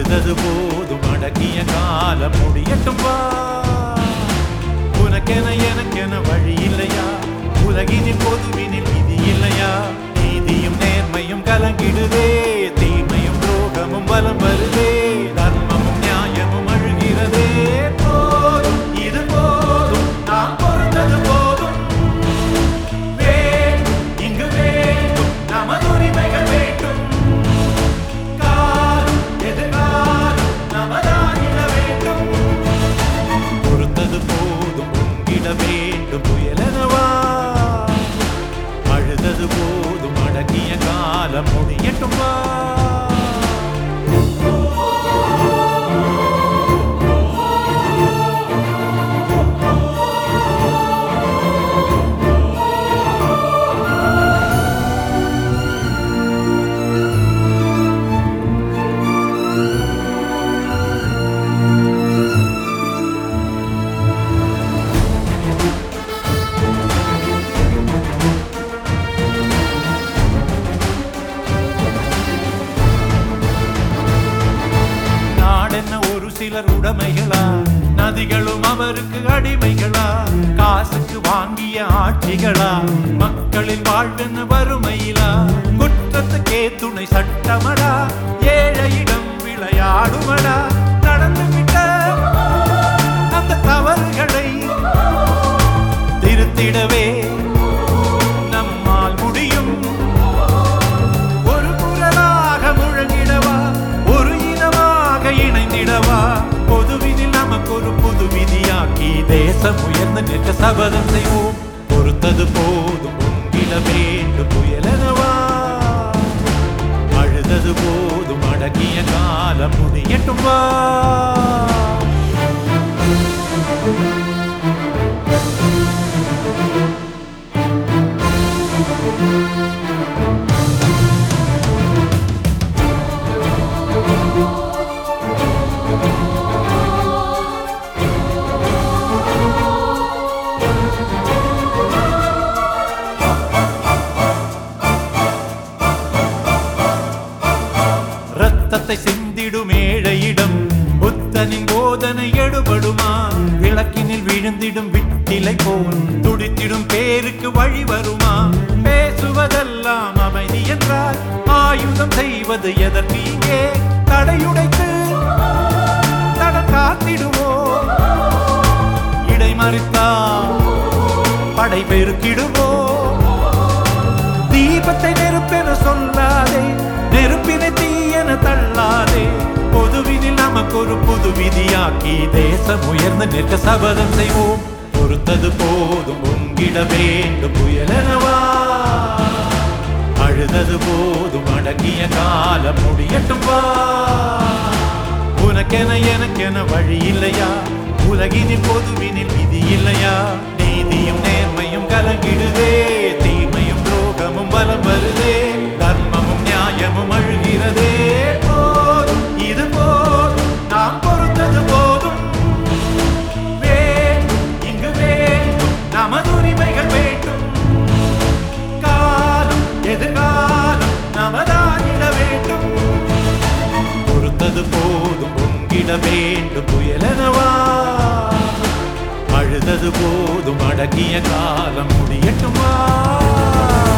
அழுதது போதும் அடக்கிய காலம் முடியட்டும் வா உனக்கென எனக்கென வழி இல்லையா உலகினில் பொதுவினில் விதி இல்லையா நீதியும் நேர்மையும் கலங்கிடுதே தீமையும் துரோகமும் வலம் வருதே தர்மமும் நியாயமும் அழுகிறதே போதும் இது போதும் நாம் பொறுத்தது போதும் வேண்டும் இங்கு வேண்டும் நமது உரிமைகள் வேண்டும் காலம் எதிர்காலம் நமதாகிட வேண்டும் பொறுத்தது போதும் பொங்கிட வேண்டும் புயலெனவா அழுதது போதும் அடக்கிய காலம் முடியட்டும் வா நாடென்ன ஒரு சிலர் உடைமைகளா நதிகளும் அவருக்கு அடிமைகளா காசுக்கு வாங்கிய ஆட்சிகளா மக்களின் வாழ்வென்ன வறுமையிலா குற்றத்துக்கே துணை சட்டமடா ஏழையிடம் விளையாடுமடா நடந்து விட்ட அந்த தவறுகளை திருத்திடவே நம்மால் முடியும் ஒரு குரலாக முழங்கிடவா ஒரு இனமாக இணைந்திடவா பொதுவினில் நமக்கு ஒரு புது விதியாக்கி தேசம் உயர்ந்து நிற்க சபதம் செய்வோம் பொறுத்தது போதும் பொங்கிட வேண்டும் புயலனவா அழுதது போதும் அடக்கிய காலம் முடியட்டும் வா ரத்தத்தை சிந்திடும் ஏழையிடம் புத்தனின் போதனை எடுபடுமா விளக்கினில் விழுந்திடும் விட்டிலை போல் துடித்திடும் பேருக்கு வழி வருமா பேசுவதெல்லாம் அமைதி என்றால் ஆயுதம் செய்வது எதற்கு இங்கே தடையுடைத்து தடம் காத்திடுவோ இடைமறித்தால் படை பெருக்கிடுவோ தீபத்தை நெருப்பென சொல்லாதே நெருப்பினை தீயென தள்ளாதே பொதுவினில் நமக்கு ஒரு புது விதியாக்கி தேசம் உயர்ந்து நிற்க சபதம் செய்வோம் பொறுத்தது போதும் பொங்கிட வேண்டும் புயலெனவா அழுதது போதும் அடங்கிய காலம் முடியட்டும் வா உனக்கென எனக்கென வழி இல்லையா உலகினில் பொதுவினில் விதி இல்லையா நீதியும் நேர்மையும் கலங்கிடுதே தீமையும் துரோகமும் வலம் வருதே தர்மமும் நியாயமும் அழுகிறதே போதும் இது போதும் நாம் பொறுத்தது போதும் வேண்டும் இங்கு வேண்டும் நமது உரிமைகள் வேண்டும் காலம் எதிர்காலம் நமதாகிட வேண்டும் பொறுத்தது போதும் பொங்கிட வேண்டும் புயலனவா அழுதது போதும் அடக்கிய காலம் முடியட்டும் வா